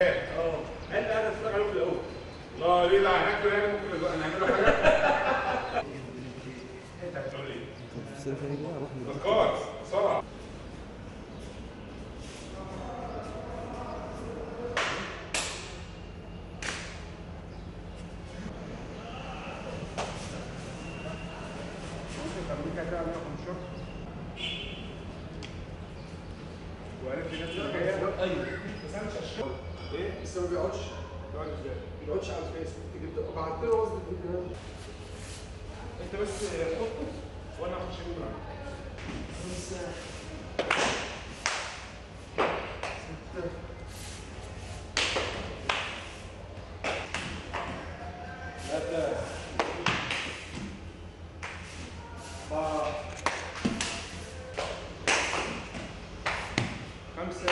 اه هل انا اتفرج عليهم في الاول لا ليه لا هناكل يعني ممكن نبقى نعمله حاجه انت هتقول ايه؟ ذكار بسرعه ممكن تعملوا كده 115 وعرفت الناس اللي جايه ايوه بس انا مش هشتغل ايه؟ بس ما بيقعدش تقعد ازاي؟ ما بيقعدش على الفيس جبت بعت له وزن الفيديو انت بس حطه وانا هخش اجيب معاك ثلاثة أربعة خمسة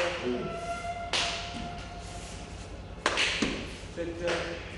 ستة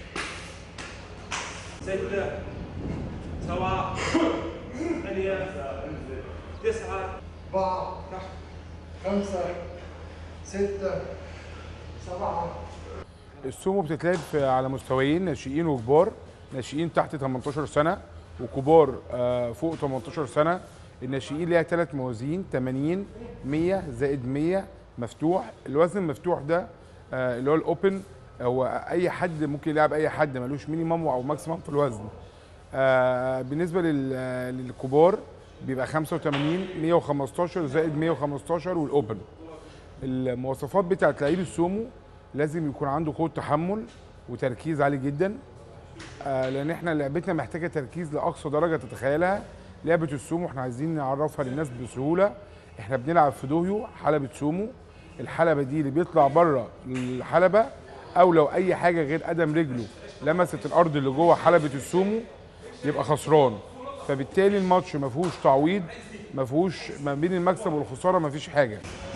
ستة سبعة ثمانية تسعة أربعة تحت خمسة ستة سبعة السومو بتتلعب في- على مستويين ناشئين وكبار ناشئين تحت 18 سنه وكبار آه، فوق 18 سنه الناشئين ليها ثلاث موازين 80 100 زائد 100 مفتوح الوزن المفتوح ده آه، اللي هو الاوبن هو اي حد ممكن يلعب اي حد ملوش مينيمم او ماكسيمم في الوزن آه، بالنسبه لل- للكبار بيبقى 85 115 زائد 115 والاوبن المواصفات بتاعت لعيب السومو لازم يكون عنده قوه تحمل وتركيز عالي جدا آه لان احنا لعبتنا محتاجه تركيز لاقصى درجه تتخيلها لعبه السومو احنا عايزين نعرفها للناس بسهوله احنا بنلعب في دوهيو حلبه سومو الحلبه دي اللي بيطلع بره الحلبه او لو اي حاجه غير قدم رجله لمست الارض اللي جوه حلبه السومو يبقى خسران فبالتالي الماتش ما فيهوش تعويض ما فيهوش ما بين المكسب والخساره ما فيش حاجه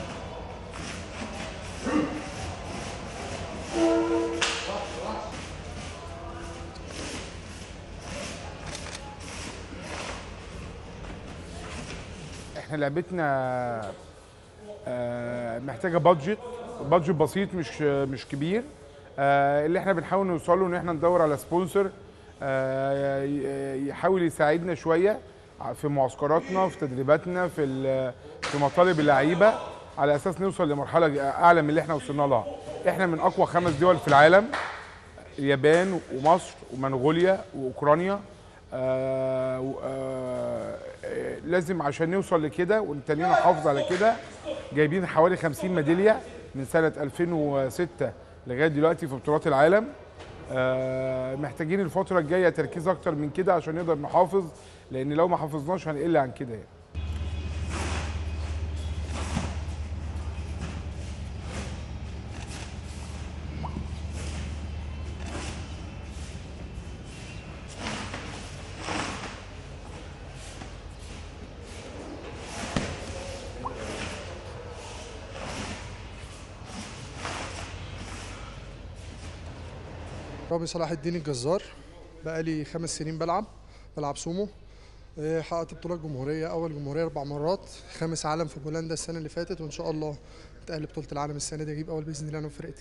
احنا لعبتنا آه، محتاجه بادجت بادجت بسيط مش مش كبير آه، اللي احنا بنحاول نوصل له ان احنا ندور على سبونسر آه، ي- يحاول يساعدنا شويه في معسكراتنا في تدريباتنا في ال- في مطالب اللعيبه على اساس نوصل لمرحله اعلى من اللي احنا وصلنا لها احنا من اقوى خمس دول في العالم اليابان ومصر ومنغوليا واوكرانيا آه و- آه آه، لازم عشان نوصل لكده والتانيين نحافظ على كده جايبين حوالي 50 ميداليه من سنه 2006 لغايه دلوقتي في بطولات العالم آه محتاجين الفتره الجايه تركيز اكتر من كده عشان نقدر نحافظ لان لو ما حافظناش هنقل عن كده يعني. رامي صلاح الدين الجزار بقالي خمس سنين بلعب بلعب سومو إيه، حققت بطولات جمهورية أول جمهورية أربع مرات خامس عالم في بولندا السنة اللي فاتت وإن شاء الله أتأهل بطولة العالم السنة دي أجيب أول بإذن الله أنا وفرقتي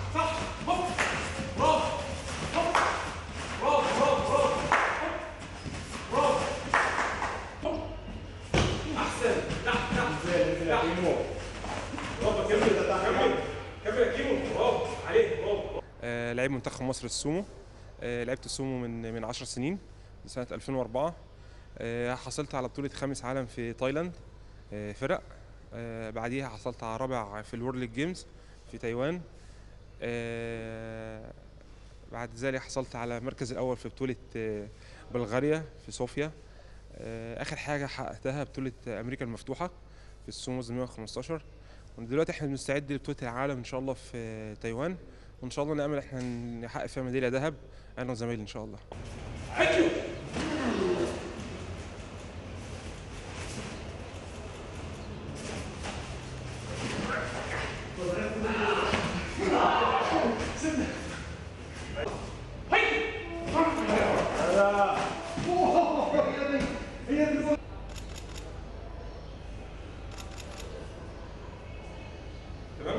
آه، لعيب منتخب مصر السومو آه، لعبت السومو من من 10 سنين سنة 2004 آه، حصلت على بطولة خامس عالم في تايلاند آه، فرق آه، بعديها حصلت على رابع في الورلد جيمز في تايوان آه، بعد ذلك حصلت على المركز الأول في بطولة آه، بلغاريا في صوفيا آه، آخر حاجة حققتها بطولة أمريكا المفتوحة في السومو 115 ودلوقتي احنا بنستعد لبطولة العالم إن شاء الله في آه، تايوان وان شاء الله نامل احنا نحقق فيها ميداليه ذهب انا وزمايلي ان شاء الله Thank you.